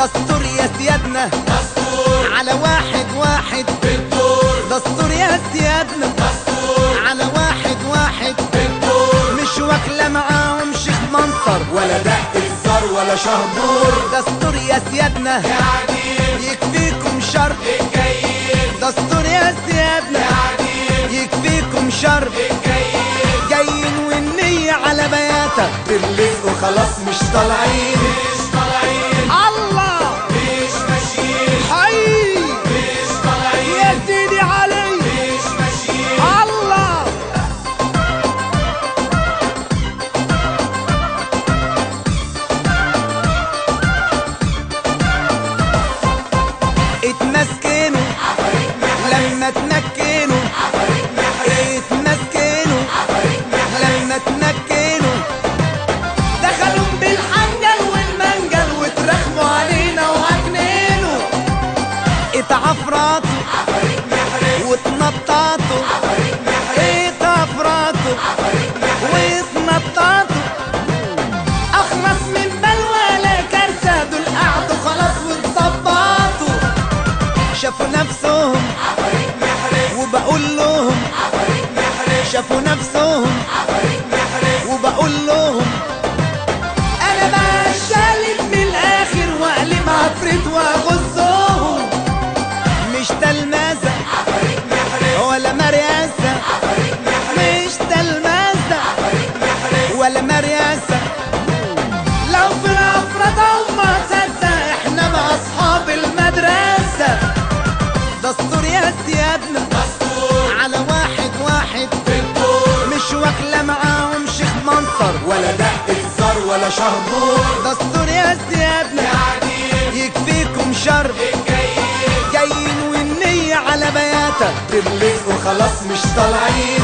دستور يا سيادنا دستور على واحد واحد بالدور دستور يا سيادنا دستور على واحد واحد بالدور مش واكلة معاهم شيخ منصر ولا دق الزر ولا شهبور دستور يا سيادنا قاعدين يكفيكم شر الجايين دستور يا سيادنا قاعدين يكفيكم شر الجايين جايين والنية على بياتك بالرزق وخلاص مش طالعين مش طالعين الله مش ماشيين حي مش طالعين يا سيدي علي مش ماشيين الله اتمسكنوا لما تمكنوا اتمسكنوا لما تمكنوا دخلوا بالحنجل والمنجل وترخموا علينا وعجنينوا اتعفرطوا واتنططوا اتعفرطوا واتنططوا اخلص من بلوى لا كارثه دول قعدوا خلاص واتظبطوا شافوا نفسهم وبقول لهم شافوا نفسهم وبقول لهم انا بقى الشالد من الاخر واقلب عفريت واغزهم مش تلمذة ولا مرياسة مش تلمذة ولا مرياسة لو في الافراد وما تصدق احنا مع اصحاب المدرسة دستور يا سيادنا دستور على واحد واحد بالدور مش واكلة معاهم شيخ منصر ولا دق الزر ولا شهبور دستور يا سيادنا قاعدين يكفيكم شر الجايين جايين والنية على بياتك بالرزق وخلاص مش طالعين